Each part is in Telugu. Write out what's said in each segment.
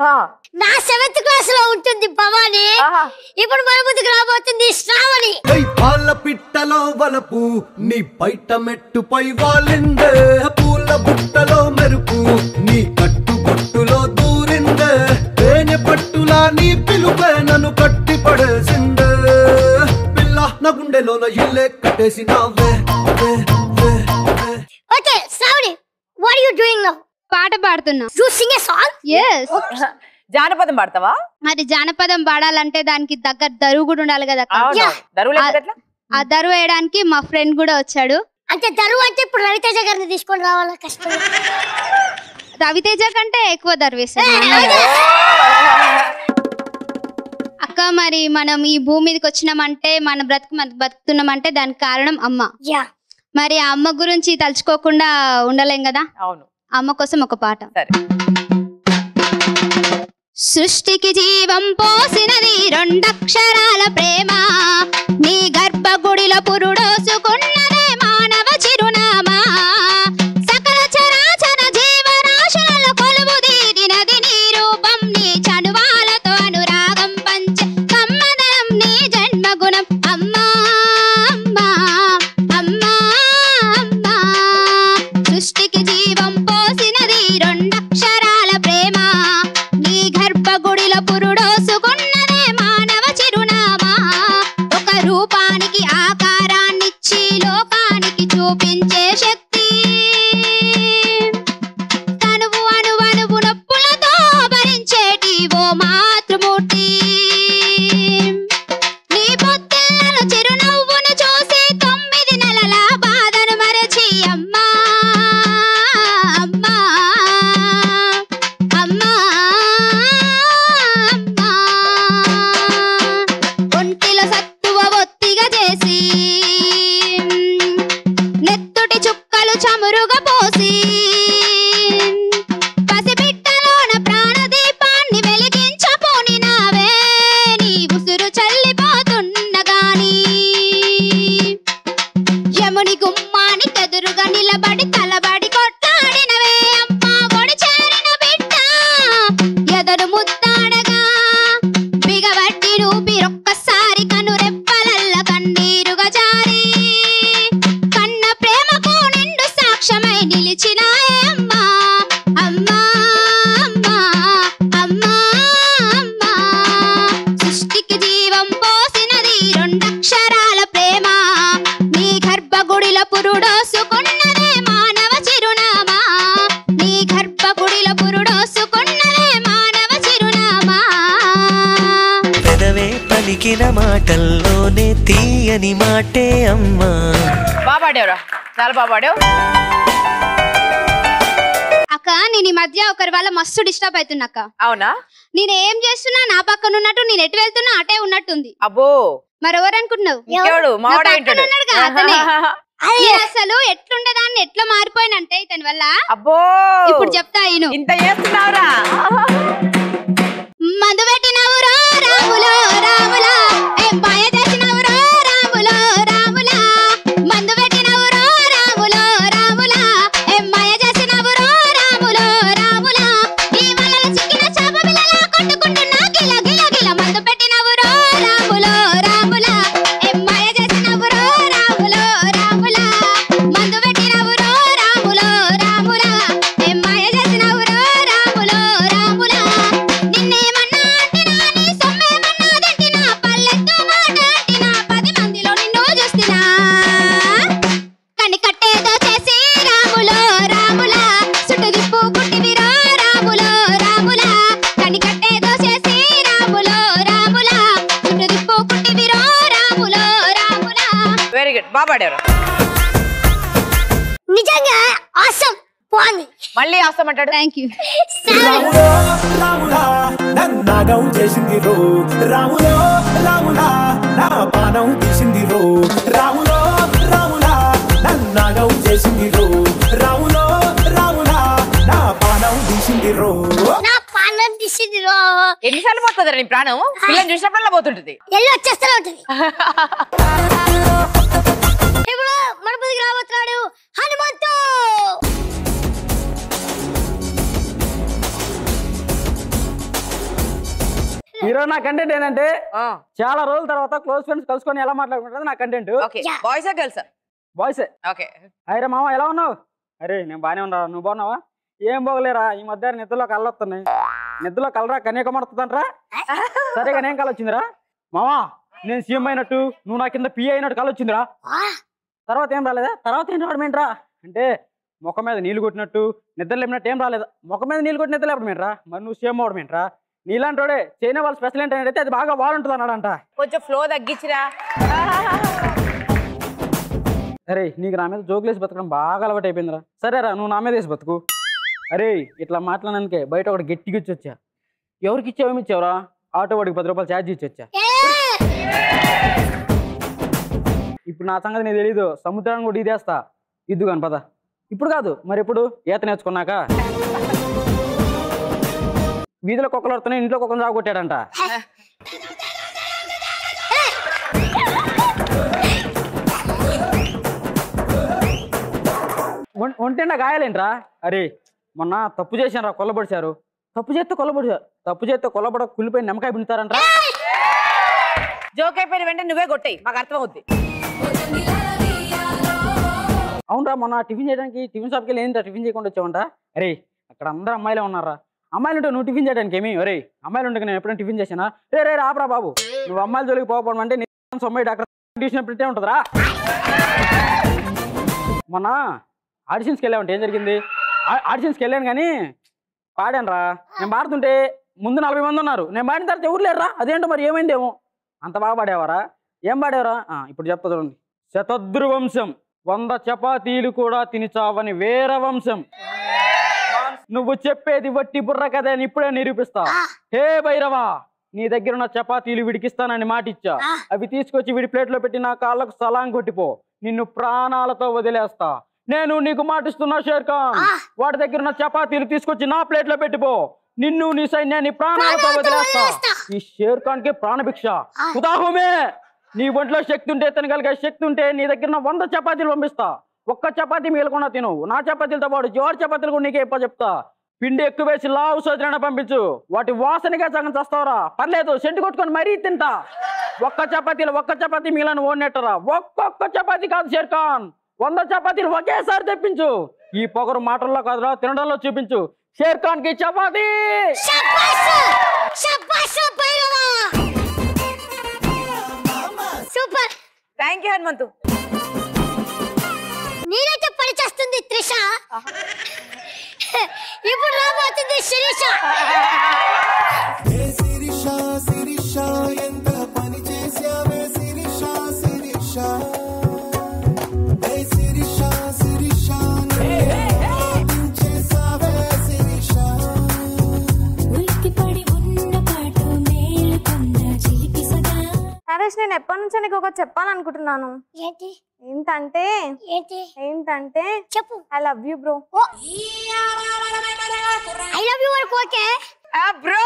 ఆహా నా సెవెంత్ క్లాస్ లో ఉంటుంది భవాని ఆహా ఇప్పుడు మన ముందుకు రాబోతుంది శ్రావణి పై పాల పిట్టలో వలపు నీ బయట మెట్టుపై వాలిందే పూల బుట్టలో మెరుపు నీ కట్టు బొట్టులో దూరిందే తేనె పట్టులా నీ పిలుపే నన్ను కట్టి పడేసిందే పిల్ల నా గుండెలోన ఇల్లే కట్టేసినావే వే, వే, వే. Okay Sravani what you doing now పాట పాడుతున్నా you sing a song yes జానపదం పాడతావా మరి జానపదం పాడాలంటే దానికి దగ్గర దరువు కూడా ఉండాలి కదా అక్క. అవును Yeah. దరువు లేకపోతే ఎట్లా ఆ దరువు వేయడానికి మా ఫ్రెండ్ కూడా వచ్చాడు అంటే దరువు అంటే ఇప్పుడు రవితేజ గారిని తీసుకొని రావాలా కష్టం రవితేజ కంటే ఎక్కువ దరువు వేస్తాడు మా అన్నయ్య. అక్క మరి మనం ఈ భూమి మీదకి వచ్చినామంటే మన బ్రతుకు మన బతుకుతున్నామంటే దానికి కారణం అమ్మ యా మరి ఆ అమ్మ గురించి తలుచుకోకుండా ఉండలేం కదా అవును అమ్మ కోసం ఒక పాట సరే సృష్టికి జీవం పోసినది రెండక్షరాల ప్రేమ నీ గర్భగుడిలో పురుడోసుకున్నదే మానవ చిరునామా సకల చరాచర జీవరాశులలో కొలువు తీరినది నీ రూపం నీ చనువాలతో అనురాగం పంచ కమ్మదనం నీ జన్మగుణం అమ్మా అమ్మా అమ్మా అమ్మా సృష్టికి జీవం పోసినది రెండక్షరాల ప్రేమ నీ గర్భగుడిలో పురుడోసుకున్నదే మానవ చిరునామా ఒక రూపానికి ఆకారాన్నిచ్చి లోకానికి చూపించే శక్తి తనువు అణువణువు నొప్పులతో భరించేటి ఓ మాతృమూర్తి నీ పొత్తిళ్ళను చిరునవ్వును చూసి తొమ్మిది నెలల బాధను మరచి అమ్మా అమ్మా అమ్మా అమ్మా ఒంటిలో సత్తువ ఒత్తిగా చేసి నెత్తుటి చుక్కలు చమురుగా పోసి పసిబిడ్డలోన ప్రాణదీపాన్ని వెలిగించపోనినావే నీ ఉసురు చల్లిపోతుండగాని యముని గుమ్మానికి ఎదురుగా నిలబడి తలబడి కొట్లాడినవే అమ్మా ఒడి చేరిన బిడ్డ ఎదరు ముద్దాడగా బిగబట్టి రూపిరొక్కసారి కనురెప్పలల్ల కన్నీరుగా జారి కన్న ప్రేమకు నిండు సాక్ష్యమై నిలిచినాయే అమ్మా అమ్మా అమ్మా అమ్మా అమ్మా సృష్టికి జీవం పోసినది రెండక్షరాల ప్రేమ నీ గర్భగుడిలో పురుడోసుకున్నదే మానవ చిరునామా నీ గర్భగుడిలో పురుడోసుకున్నదే మానవ చిరునామా పెదవే పలికిన మాటల్లోనే తీయని మాటే అమ్మా బాగా పాడావురా చాలా బాగా పాడావు అక్క నేను ఈ మధ్య ఒకరి వల్ల మస్తు డిస్టర్బ్ అవుతున్నా అక్క అవునా నేను ఏం చేస్తున్నా నా పక్కన ఉన్నట్టు నేను ఎటు వెళ్తున్నా అటే ఉన్నట్టుంది అబ్బో మరి ఎవరు అనుకుంటున్నావు ఇంకెవడు మావాడే పక్కన ఏంటాడు ఉన్నాడుగా, అతనే. నేను అసలు ఎట్లుండేదాన్ని ఎట్లా మారిపోయినంటే ఇతని వల్ల అబ్బో ఇప్పుడు చెప్తా ఈను ఇంత చేస్తున్నావురా మందు పెట్టినవురో రాములో రాములా ఏం మాయ చేసినవురో రాములో రాములా మందు పెట్టినవురో రాములో రాములా ఏం మాయ చేసినవురో రాములో రాములా ఈ వలల చిక్కిన చేప పిల్లలా కొట్టుకుంటున్నా గిల గిల గిల మందు పెట్టినవురో రాములో రాములా ఏం మాయ చేసినవురో రాములో రాములా మందు పెట్టినవురో రాములో రాములా ఏం మాయ చేసినవురో రాములో రాములా నిన్నేమన్నా అంటినా నీ సొమ్మేమన్నా తింటినా పల్లెత్తు మాట అంటినా పది మందిలో నిన్ను చూస్తినా కని కట్టేదో చేసి రాములో రాములా చుట్టు దిప్పు కుట్టివిరో రాములో రాములా కని కట్టేదో చేసి రాములో రాములా చుట్టు దిప్పు కుట్టివిరో రాములో రాములా వెరీ గుడ్ బాగా పాడారు నిజంగా ఆసం బాగుంది మళ్ళీ వస్తామంటాడు థ్యాంక్ యూ రాములో రాములా నన్నాగం చేసింది రో రాములో రాములా నా పానం తీసింది రో రాములో రాములా నన్నాగం చేసింది రో రాములో రాములా నా పానం తీసింది రో నా పానం తీసింది రో ఎన్నిసార్లు పోతుందిరా నీ ప్రాణం పిల్లని చూసినప్పుడల్లా పోతుంటది ఎల్లు వచ్చేస్తూనే ఉంటుంది ఇప్పుడు మన ముందుకు రాబోతున్నాడు హనుమంతు ఈరోజు నా కంటెంట్ ఏంటంటే ఆ, చాలా రోజుల తర్వాత క్లోజ్ ఫ్రెండ్స్ కలుసుకొని ఎలా మాట్లాడుకుంటారు నా కంటెంట్ ఓకే Yeah. బాయ్సా గర్ల్సా బాయ్స్ ఓకే అరే మామ ఎలా ఉన్నావు అరే నేను బానే ఉన్నా నువ్వు బాగున్నావా ఏం బాగలేరా ఈ మధ్య నిద్రలో కళ్ళు వస్తున్నాయి నిద్రలో కలరా కన్యాకుమారుతుందంటరా సరేగా నేను కళ్ళు వచ్చిందిరా మామా నేను సీఎం అయినట్టు నువ్వు నా కింద పిఏ అయినట్టు కళ్ళు వచ్చిందిరా ఆ, తర్వాత ఏం రాలేదా తర్వాత ఏం రావడం ఏంట్రా అంటే ముఖం మీద నీళ్లు కొట్టినట్టు నిద్ర లేపినట్టు ఏం రాలేదు ముఖం మీద నీళ్లు కొట్టి నిద్ర లేపడం ఏంట్రా మరి నువ్వు సీఎం అవడం ఏంట్రా నీలాంటోడే చైనా వాళ్ళ స్పెషల్ ఏంటంటే అది బాగా బాగుంటుంది అన్నాడంట కొంచెం ఫ్లో తగ్గించిరా అరే నీకు నా మీద జోకులేసి బతకడం బాగా అలవాటు అయిపోయిందిరా సరేరా నువ్వు నా మీద వేసి బతుకు అరే ఇట్లా మాట్లాడడానికే బయట ఒకటి గట్టిగా ఇచ్చి వచ్చా ఎవరికి ఇచ్చావేమి ఇచ్చావురా ఆటో వాడికి పది రూపాయలు ఛార్జ్ ఇచ్చి వచ్చా ఏ, ఇప్పుడు నా సంగతి నీకు తెలీదు సముద్రాన్ని కూడా ఇదేస్తా ఇద్దు కాని పద ఇప్పుడు కాదు మరి ఎప్పుడు ఈత నేర్చుకున్నాక వీధిలో కుక్కలు వస్తున్నాయి ఇంట్లో కుక్కను సాగొట్టాడంట ఒం- ఒంటెండా గాయాలేంట్రా అరే మొన్న తప్పు చేశాను కొల్లబడిచారు తప్పు చేస్తే కొల్లబడిచారు తప్పు చేస్తే కొల్లబడ కుళ్ళిపోయి నిమ్మకాయ పిండుతారంట్రా జోక్ అయిపోయిన వెంటనే నువ్వే కొట్టాయి మాకు అర్థం అవుద్ది అవునరా మొన్న టిఫిన్ చేయడానికి టిఫిన్ షాప్కి వెళ్ళి ఏంటా టిఫిన్ చేయకుండా వచ్చావంట అరే అక్కడ అందరూ అమ్మాయిలే ఉన్నారా అమ్మాయిలు ఉంటే నువ్వు టిఫిన్ చేయడానికి ఏమి ఒరే అమ్మాయిలు ఉంటే నేను ఎప్పుడైనా టిఫిన్ చేశానా రే రే రాపరా బాబు నువ్వు అమ్మాయిల జోలికి పోకపోవడం అంటే నీ సొమ్మాయి డాక్టర్ ట్యూషన్ పెట్టే ఉంటుందిరా మొన్న ఆడిషన్స్కి వెళ్ళావంటే ఏం జరిగింది ఆ- ఆడిషన్స్కి వెళ్ళాను కానీ పాడాను రా నేను పాడుతుంటే ముందు నలభై మంది ఉన్నారు నేను పాడిన తర్వాత ఎవరు లేరురా అదేంటో మరి ఏమైందేమో అంత బాగా పాడేవారా ఏం పాడేవరా ఆ, ఇప్పుడు చెప్తా చూడండి శతద్రు వంశం వంద చపాతీలు కూడా తిని చావని వేర వంశం నువ్వు చెప్పేది వట్టి బుర్ర కదే అని ఇప్పుడే నిరూపిస్తా హే భైరవా నీ దగ్గర ఉన్న చపాతీలు విడికిస్తానని మాటిచ్చా అవి తీసుకొచ్చి విడి ప్లేట్లో పెట్టి నా కాళ్ళకు సలాం కొట్టిపో నిన్ను ప్రాణాలతో వదిలేస్తా నేను నీకు మాటిస్తున్నా షేర్ ఖాన్ వాడి దగ్గర ఉన్న చపాతీలు తీసుకొచ్చి నా ప్లేట్లో పెట్టిపో నిన్ను నీ సైన్యాన్ని ప్రాణాలతో వదిలేస్తా ఈ షేర్ ఖాన్ కి ప్రాణభిక్ష ఉదాహమే నీ ఒంట్లో శక్తి ఉంటే తినగలిగే శక్తి ఉంటే నీ దగ్గర ఉన్న వంద చపాతీలు పంపిస్తా ఒక్క చపాతీ మిగలకుండా తిను నా చపాతీలతో పాటు జోరు చపాతీలు కూడా నీకే ఇప్ప చెప్తా పిండి ఎక్కువ వేసి లావు సోదరైనా పంపించు వాటి వాసనగా సగం చస్తావరా పర్లేదు సెంటు కొట్టుకొని మరీ తింటా ఒక్క చపాతీలు ఒక్క చపాతీ మిగిలిన ఓడినట్టరా ఒక్కొక్క చపాతీ కాదు షేర్ ఖాన్ వంద చపాతీలు ఒకేసారి తెప్పించు ఈ పొగరు మాటల్లో కాదురా తినడంలో చూపించు షేర్ ఖాన్ కి చపాతీ శభాష్! శభాష్ భైరవా! సూపర్ థ్యాంక్ యూ హనుమంతు నేనైతే పని చేస్తుంది త్రిష ఇప్పుడు రాబోతుంది శిరీష శిరీష శిరీష ఎంత పని చేసావే శిరీష శిరీష ఏ శిరీష శిరీష చేసావే శిరీష ఉలిక్కిపడి ఉన్న పాటు మేలుకున్న చిలిపి సదా నరేష్ నేను ఎప్పటి నుంచో నీకు ఒకటి చెప్పాలనుకుంటున్నాను ఏంటి ఏంటంటే ఏంటి ఏంటంటే చెప్పు I love you bro I love you వరకు ఓకే బ్రో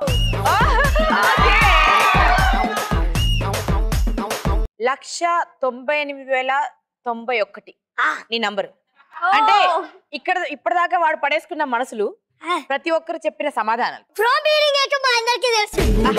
లక్ష తొంభై ఎనిమిది వేల తొంభై ఒక్కటి నీ నంబర్ అంటే ఇక్కడ ఇప్పటిదాకా వాడు పడేసుకున్న మనసులు ప్రతి ఒక్కరు చెప్పిన సమాధానాలు ప్రో మీనింగ్ ఏంటో మా అందరికీ తెలుసు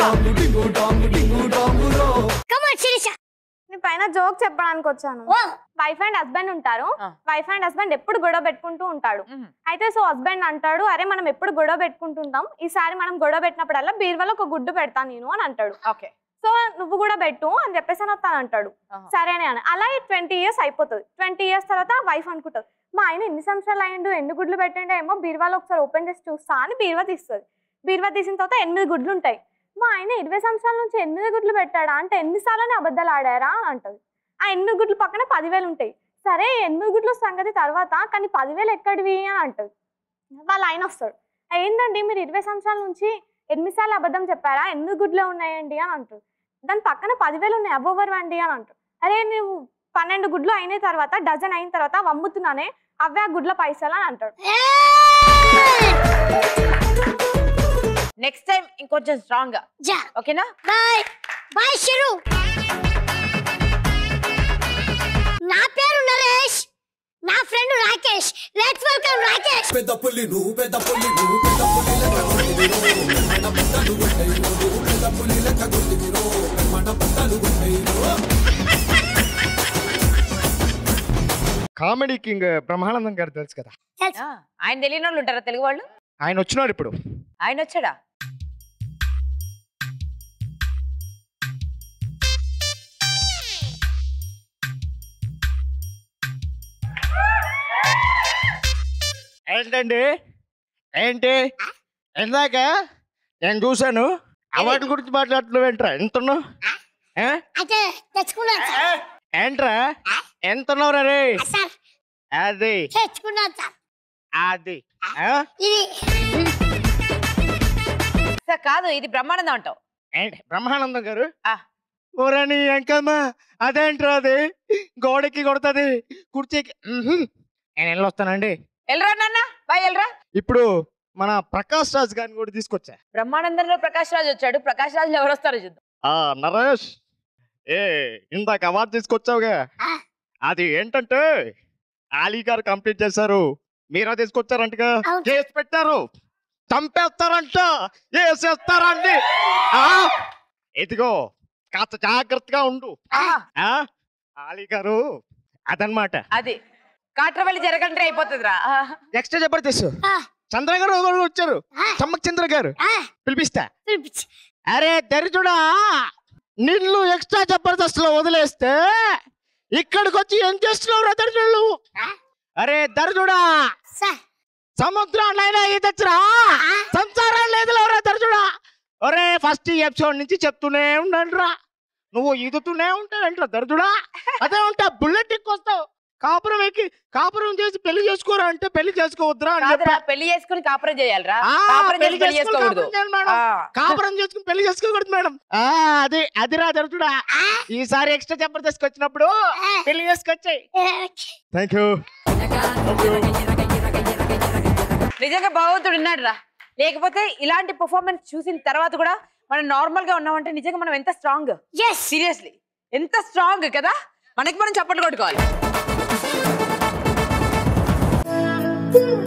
కమాన్ శిరీష నీ పైన జోక్ చెప్పడానికి వచ్చాను ఓ వైఫ్ అండ్ హస్బెండ్ ఉంటారు ఆ. వైఫ్ అండ్ హస్బెండ్ ఎప్పుడు గొడవ పెట్టుకుంటూ ఉంటాడు మ్మ్. అయితే సో హస్బెండ్ అంటాడు అరే మనం ఎప్పుడు గొడవ పెట్టుకుంటుంటాం ఈసారి మనం గొడవ పెట్టినప్పుడల్లా బీరువాలో ఒక గుడ్డు పెడతాను నేను అని అంటాడు ఓకే సో నువ్వు కూడా పెట్టు అని చెప్పేసి అని తను అంటాడు ఆహా. సరేనే అని అలాగే ట్వంటీ ఇయర్స్ అయిపోతుంది ట్వంటీ ఇయర్స్ తర్వాత వైఫ్ అనుకుంటుంది మా ఆయన ఎన్ని సంవత్సరాలు అయ్యిండు ఎన్ని గుడ్లు పెట్టిండో ఏమో బీరువాలో ఒకసారి ఓపెన్ చేసి చూస్తా అని బీరువా తీస్తుంది బీరువా తీసిన తర్వాత ఎనిమిది గుడ్లు ఉంటాయి మా ఆయన ఇరవై సంవత్సరాల నుంచి ఎనిమిది గుడ్లు పెట్టాడా అంటే ఎన్నిసార్లు అబద్ధాలు ఆడారా అని అంటది ఆ ఎనిమిది గుడ్లు పక్కన పదివేలు ఉంటాయి సరే ఎనిమిది గుడ్ల సంగతి తర్వాత కానీ పదివేలు ఎక్కడివి అని అంటది వాళ్ళ ఆయన వస్తాడు ఏంటండి మీరు ఇరవై సంవత్సరాల నుంచి ఎనిమిదిసార్లు అబద్ధం చెప్పారా ఎనిమిది గుడ్లే ఉన్నాయండి అని అంటారు దాని పక్కన పదివేలు ఉన్నాయి అవ్వవరు అండి అని అంటారు అరే నువ్వు పన్నెండు గుడ్లు అయిన తర్వాత డజన్ అయిన తర్వాత అవి అమ్ముతున్నానే అవే ఆ గుడ్ల పైసలు అని అంటాడు నెక్స్ట్ టైం ఇంకొంచెం స్ట్రాంగ్ గా జా ఓకేనా బాయ్ బాయ్ శిరు నా పేరు నరేష్ నా friend Rakesh let's welcome Rakesh పెద్ద పుల్లి నువ్వు పెద్ద పుల్లి నువ్వు పెద్ద పుల్లి పులి లెక్క గుర్తిమిరో మన పుట్టలు గుండెయిరో కామెడీ కింగ్ బ్రహ్మానందం గారు తెలుసు కదా ఆ, ఆయన తెలియని వాళ్ళు ఉంటారా తెలుగు వాళ్ళు ఆయన వచ్చినాడు ఇప్పుడు ఆయన వచ్చాడా ఏంటండి ఏంటి ఇందాక నేను చూశాను అవార్డు గురించి మాట్లాడుతున్నావు ఏంట్రా ఎంతున్నావు అయితే తెచ్చుకున్నాను సార్ ఏంట్రా ఎంతున్నావు రే సార్ అది తెచ్చుకున్నాను సార్ అది ఆ? ఇది సార్ కాదు ఇది బ్రహ్మానందం అంటావు ఏంటి బ్రహ్మానందం గారు ఆ. ఓరని ఎంకమ్మ అదేంట్రా అది గోడకి కొడుతుంది కుర్చీకి ఉహుం. నేను వెళ్ళొస్తానండి వెళ్ళరా నాన్న బాయ్ వెళ్ళరా ఇప్పుడు మన ప్రకాష్ రాజ్ గారిని కూడా తీసుకొచ్చా బ్రహ్మానందంలో ప్రకాష్ రాజ్ వచ్చాడు ప్రకాష్ రాజ్ ఎవరు వస్తారో చూద్దాం ఆ నరేష్ ఏ ఇందాక అవార్డు తీసుకొచ్చావుగా అది ఏంటంటే ఆలీ గారు కంప్లీట్ చేశారు మీరా తీసుకొచ్చారంటగా అవును. కేసు పెట్టారు చంపేస్తారంట వేసేస్తారండి ఆ, ఇదిగో కాస్త జాగ్రత్తగా ఉండు ఆ ఆలీ గారు అదనమాట అది కాట్రవల్లి జరగంటే అయిపోతుందిరా నెక్స్ట్ జబర్దస్త్ ఆ, చంద్ర గారు కూడా వచ్చారు ఆ, చమ్మక్ చంద్ర గారు ఆ, పిలిపిస్తా పిలిపించు. అరే దరిద్రుడా నిన్ను ఎక్స్ట్రా జబర్దస్త్ లో వదిలేస్తే ఇక్కడికి వచ్చి ఏం చేస్తున్నావు దరిద్రుడు నువ్వు అరే దరిద్రుడా సార్ సముద్రాన్నైనా ఈదచ్చురా సంసారం లేదు లేవురా దరిద్రుడా ఒరే ఫస్ట్ ఎపిసోడ్ నుంచి చెప్తూనే ఉండండి రా నువ్వు ఈదుతూనే ఉంటాడంట్రా దరిద్రుడా అదే ఉంటా బుల్లెట్ ఎక్కొస్తావు కాపురం ఎక్కి కాపురం చేసి పెళ్లి చేసుకోరా అంటే పెళ్లి చేసుకోవద్దురా అని కాదురా చెప్పా. పెళ్లి చేసుకుని కాపురం చేయాలిరా ఆ, కాపురం చేసి పెళ్లి పెళ్లి చేసుకుని చేసుకోకూడదు కాపురం చేయాలి మేడం. ఆ. కాపురం చేసుకుని పెళ్లి చేసుకోకూడదు మేడం ఆ అది అది రా దొరుకుతుడా ఈసారి ఎక్స్ట్రా జబర్దస్త్ వచ్చినప్పుడు పెళ్లి చేసుకొచ్చాయి థ్యాంక్ యూ నిజంగా భగవంతుడు ఉన్నాడు రా లేకపోతే ఇలాంటి పర్ఫార్మెన్స్ చూసిన తర్వాత కూడా మనం నార్మల్ గా ఉన్నామంటే నిజంగా మనం ఎంత స్ట్రాంగ్ సీరియస్లీ ఎంత స్ట్రాంగ్ కదా మనకి మనం చప్పట్లు కొట్టుకోవాలి